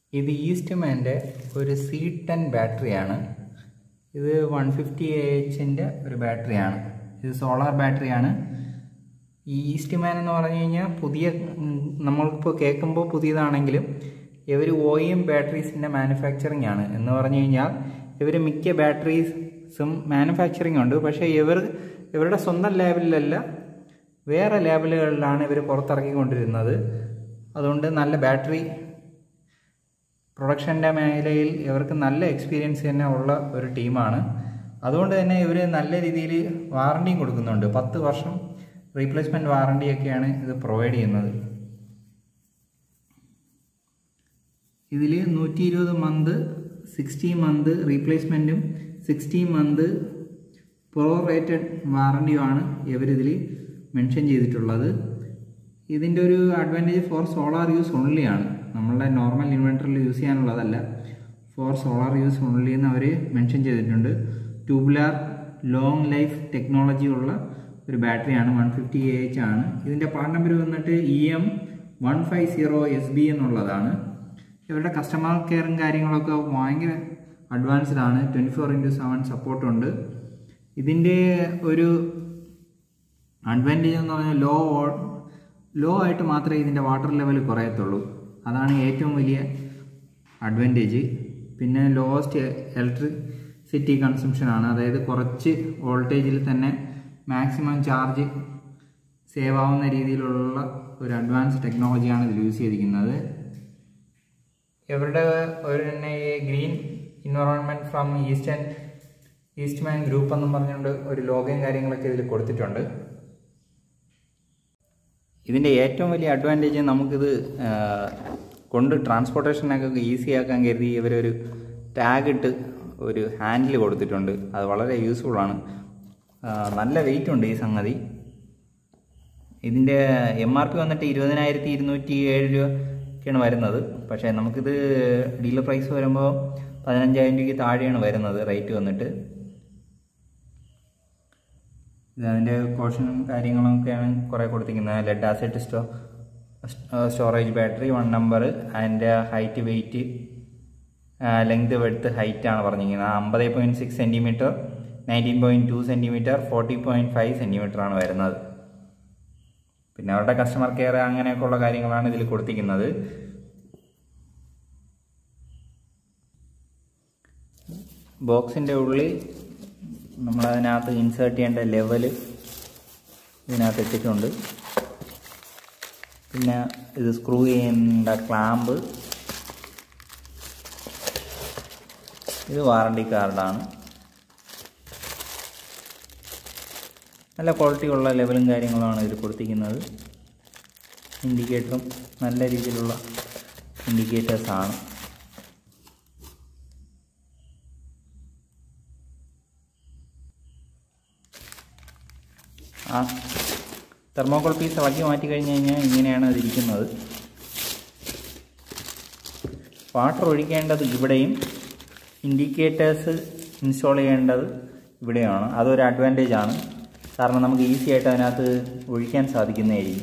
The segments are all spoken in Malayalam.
ഇത് ഈസ്റ്റ്മാൻ്റെ ഒരു സി ടെൻ ബാറ്ററിയാണ് ഇത് വൺ ഫിഫ്റ്റി എച്ചിൻ്റെ ഒരു ബാറ്ററിയാണ് ഇത് സോളാർ ബാറ്ററിയാണ് ഈ ഈസ്റ്റ്മാൻ എന്ന് പറഞ്ഞു കഴിഞ്ഞാൽ പുതിയ ഉം, നമ്മളിപ്പോൾ കേൾക്കുമ്പോൾ പുതിയതാണെങ്കിലും ഇവർ ഒ എം ബാറ്ററീസിൻ്റെ മാനുഫാക്ചറിങ് ആണ് എന്ന് പറഞ്ഞു കഴിഞ്ഞാൽ ഇവർ മിക്ക ബാറ്ററീസും മാനുഫാക്ചറിങ് ഉണ്ട് പക്ഷേ ഇവർ ഇവരുടെ സ്വന്തം ലേബലിലല്ല വേറെ ലേബലുകളിലാണ് ഇവർ പുറത്തിറക്കിക്കൊണ്ടിരുന്നത് അതുകൊണ്ട് നല്ല ബാറ്ററി പ്രൊഡക്ഷൻ്റെ മേഖലയിൽ ഇവർക്ക് നല്ല എക്സ്പീരിയൻസ് തന്നെ ഉള്ള ഒരു ടീമാണ് അതുകൊണ്ട് തന്നെ ഇവർ നല്ല രീതിയിൽ വാറണ്ടിയും കൊടുക്കുന്നുണ്ട് പത്ത് വർഷം റീപ്ലേസ്മെൻറ്റ് വാറണ്ടിയൊക്കെയാണ് ഇത് പ്രൊവൈഡ് ചെയ്യുന്നത് ഇതിൽ നൂറ്റി ഇരുപത് മന്ത് സിക്സ്റ്റി മന്ത് റീപ്ലേസ്മെൻറ്റും സിക്സ്റ്റി മന്ത് പ്രോ റേറ്റഡ് വാറണ്ടിയുമാണ് ഇവരിതിൽ മെൻഷൻ ചെയ്തിട്ടുള്ളത് ഇതിൻ്റെ ഒരു advantage for solar use only ആണ് നമ്മളുടെ നോർമൽ ഇൻവെർട്ടറിൽ യൂസ് ചെയ്യാനുള്ളതല്ല ഫോർ സോളാർ യൂസ് ഓൺലി എന്ന് അവർ മെൻഷൻ ചെയ്തിട്ടുണ്ട് ട്യൂബുലാർ ലോങ് ലൈഫ് ടെക്നോളജി ഉള്ള ഒരു ബാറ്ററിയാണ് വൺ ഫിഫ്റ്റി എ എച്ച് ആണ് ഇതിൻ്റെ പാർട്ട് നമ്പർ വന്നിട്ട് E M one five zero S B എന്നുള്ളതാണ് ഇവരുടെ കസ്റ്റമർ കെയറും കാര്യങ്ങളൊക്കെ ഭയങ്കര അഡ്വാൻസ്ഡ് ആണ് ട്വൻറ്റി ഫോർ ഇൻറ്റു സെവൻ സപ്പോർട്ടുണ്ട് ഇതിൻ്റെ ഒരു അഡ്വാൻറ്റേജ് എന്ന് പറഞ്ഞാൽ ലോ ലോ ആയിട്ട് മാത്രമേ ഇതിൻ്റെ വാട്ടർ ലെവൽ കുറയത്തുള്ളൂ അതാണ് ഏറ്റവും വലിയ അഡ്വാൻറ്റേജ് പിന്നെ ലോവസ്റ്റ് ഇലക്ട്രിസിറ്റി കൺസംഷൻ ആണ് അതായത് കുറച്ച് വോൾട്ടേജിൽ തന്നെ മാക്സിമം ചാർജ് സേവ് ആവുന്ന രീതിയിലുള്ള ഒരു അഡ്വാൻസ് ടെക്നോളജിയാണ് ഇതിൽ യൂസ് ചെയ്തിരിക്കുന്നത് ഇവരുടെ ഒരു തന്നെ ഈ green environment from eastern Eastman group എന്നും പറഞ്ഞുകൊണ്ട് ഒരു ലോഗയും കാര്യങ്ങളൊക്കെ ഇതിൽ കൊടുത്തിട്ടുണ്ട് ഇതിൻ്റെ ഏറ്റവും വലിയ അഡ്വാൻറ്റേജ് നമുക്കിത് ആ, കൊണ്ട് ട്രാൻസ്പോർട്ടേഷനൊക്കെ ഈസി ആക്കാൻ കരുതി ഇവരൊരു ടാഗ് ഇട്ട് ഒരു ഹാൻഡിൽ കൊടുത്തിട്ടുണ്ട് അത് വളരെ യൂസ്ഫുള്ളാണ് നല്ല വെയിറ്റ് ഉണ്ട് ഈ സംഗതി ഇതിൻ്റെ എം ആർ പി വന്നിട്ട് ഇരുപതിനായിരത്തി ഇരുന്നൂറ്റി ഏഴ് രൂപയ്ക്കാണ് വരുന്നത് പക്ഷേ നമുക്കിത് ഡീലർ പ്രൈസ് വരുമ്പോൾ പതിനഞ്ചായിരം രൂപയ്ക്ക് താഴെയാണ് വരുന്നത് റേറ്റ് വന്നിട്ട് ഇത് അതിൻ്റെ കോഷനും കാര്യങ്ങളൊക്കെയാണ് കുറേ കൊടുത്തിരിക്കുന്നത് lead acid sto storage battery one number അതിൻ്റെ ഹൈറ്റ് വെയിറ്റ് ലെങ്ത് വെടുത്ത് ഹൈറ്റ് ആണ് പറഞ്ഞിരിക്കുന്നത് അമ്പത് point six centimetre nineteen point two centimetre forty point five centimetre ആണ് വരുന്നത് പിന്നെ അവരുടെ കസ്റ്റമർ കെയർ അങ്ങനെയൊക്കെയുള്ള കാര്യങ്ങളാണ് ഇതിൽ കൊടുത്തിരിക്കുന്നത് ബോക്സിൻ്റെ ഉള്ളിൽ നമ്മളതിനകത്ത് ഇൻസേർട്ട് ചെയ്യേണ്ട ലെവൽ ഇതിനകത്ത് ഇട്ടിട്ടുണ്ട് പിന്നെ ഇത് സ്ക്രൂ ചെയ്യേണ്ട ക്ലാമ്പ് ഇത് വാറണ്ടി കാർഡാണ് നല്ല ക്വാളിറ്റി ഉള്ള ലെവലും കാര്യങ്ങളുമാണ് ഇതിൽ കൊടുത്തിരിക്കുന്നത് ഇൻഡിക്കേറ്ററും നല്ല രീതിയിലുള്ള ഇൻഡിക്കേറ്റേഴ്സാണ് ആ തെർമോക്കോൾ പീസ് ഇളക്കി മാറ്റി കഴിഞ്ഞ് കഴിഞ്ഞാൽ ഇങ്ങനെയാണ് അതിരിക്കുന്നത് വാട്ടർ ഒഴിക്കേണ്ടത് ഇവിടെയും ഇൻഡിക്കേറ്റേഴ്സ് ഇൻസ്റ്റാൾ ചെയ്യേണ്ടത് ഇവിടെയാണ് അതൊരു അഡ്വാൻറ്റേജ് ആണ് കാരണം നമുക്ക് ഈസി ആയിട്ട് അതിനകത്ത് ഒഴിക്കാൻ സാധിക്കുന്നതായിരിക്കും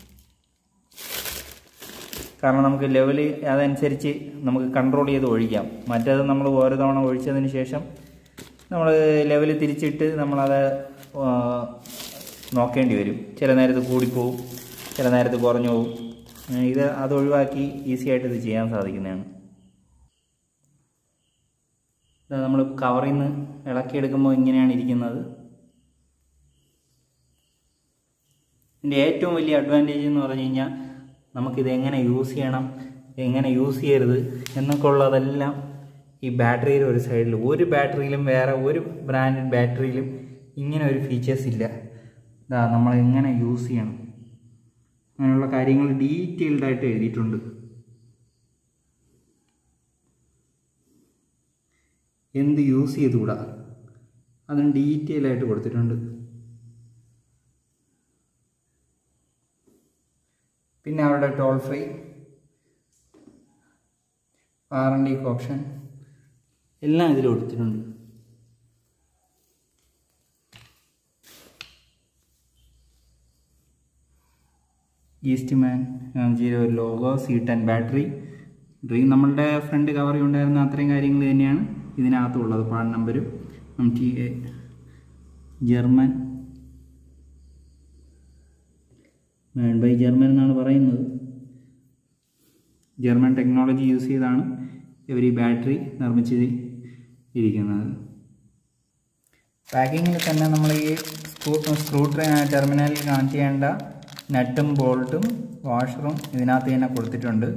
കാരണം നമുക്ക് ലെവൽ അതനുസരിച്ച് നമുക്ക് കൺട്രോൾ ചെയ്ത് ഒഴിക്കാം മറ്റേത് നമ്മൾ ഓരോ തവണ ഒഴിച്ചതിന് ശേഷം നമ്മൾ ലെവൽ തിരിച്ചിട്ട് നമ്മളത് ആ, നോക്കേണ്ടി വരും ചില നേരത്ത് കൂടിപ്പോവും ചില നേരത്ത് കുറഞ്ഞു പോവും ഏ, ഇത് അത് ഒഴിവാക്കി ഈസി ആയിട്ട് ഇത് ചെയ്യാൻ സാധിക്കുന്നതാണ് നമ്മൾ കവറിൽ നിന്ന് ഇളക്കിയെടുക്കുമ്പോൾ ഇങ്ങനെയാണ് ഇരിക്കുന്നത് ഇതിൻ്റെ ഏറ്റവും വലിയ അഡ്വാൻറ്റേജ് എന്ന് പറഞ്ഞു കഴിഞ്ഞാൽ നമുക്കിത് എങ്ങനെ യൂസ് ചെയ്യണം എങ്ങനെ യൂസ് ചെയ്യരുത് എന്നൊക്കെ ഉള്ളതെല്ലാം ഈ ബാറ്ററിയുടെ ഒരു സൈഡിൽ ഒരു ബാറ്ററിയിലും വേറെ ഒരു ബ്രാൻഡഡ് ബാറ്ററിയിലും ഇങ്ങനെ ഒരു ഫീച്ചേഴ്സ് ഇല്ല ഇതാ നമ്മൾ എങ്ങനെ യൂസ് ചെയ്യണം അങ്ങനെയുള്ള കാര്യങ്ങൾ ഡീറ്റെയിൽഡ് ആയിട്ട് എഴുതിയിട്ടുണ്ട് എന്ത് യൂസ് ചെയ്തുകൂടാ അതും ഡീറ്റെയിൽ ആയിട്ട് കൊടുത്തിട്ടുണ്ട് പിന്നെ അവരുടെ ടോൾ ഫ്രീ വാറണ്ടി ഓപ്ഷൻ എല്ലാം ഇതിൽ കൊടുത്തിട്ടുണ്ട് Eastman zero logo C ten battery dream നമ്മളുടെ ഫ്രണ്ട് കവറിൽ ഉണ്ടായിരുന്ന അത്രയും കാര്യങ്ങൾ തന്നെയാണ് ഇതിനകത്തുള്ളത് പാർട്ട് നമ്പരും M T A German made by German എന്നാണ് പറയുന്നത് ജർമ്മൻ ടെക്നോളജി യൂസ് ചെയ്താണ് ഇവർ ഈ ബാറ്ററി നിർമ്മിച്ച് ഇരിക്കുന്നത് പാക്കിങ്ങിൽ തന്നെ നമ്മൾ ഈ സ്ക്രൂ സ്ക്രൂ ടെർമിനലിൽ കണക്ട് ചെയ്യേണ്ട നട്ടും ബോൾട്ടും വാഷറും ഇതിനകത്ത് തന്നെ കൊടുത്തിട്ടുണ്ട്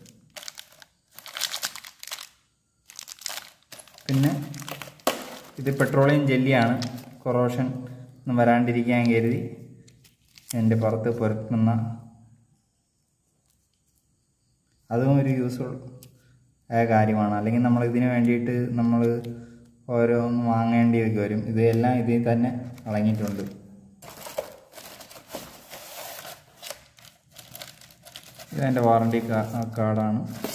പിന്നെ ഇത് പെട്രോളിയം ജെല്ലിയാണ് കൊറോഷൻ ഒന്നും വരാണ്ടിരിക്കാൻ കരുതി എൻ്റെ പുറത്ത് പുരട്ടുന്ന അതും ഒരു യൂസ്ഫുൾ ആയ കാര്യമാണ് അല്ലെങ്കിൽ നമ്മൾ ഇതിന് വേണ്ടിയിട്ട് നമ്മൾ ഓരോന്ന് വാങ്ങേണ്ടിയൊക്കെ വരും ഇത് എല്ലാം ഇതിൽ തന്നെ അടങ്ങിയിട്ടുണ്ട് ഇതെൻ്റെ വാറണ്ടി കാർഡാണ്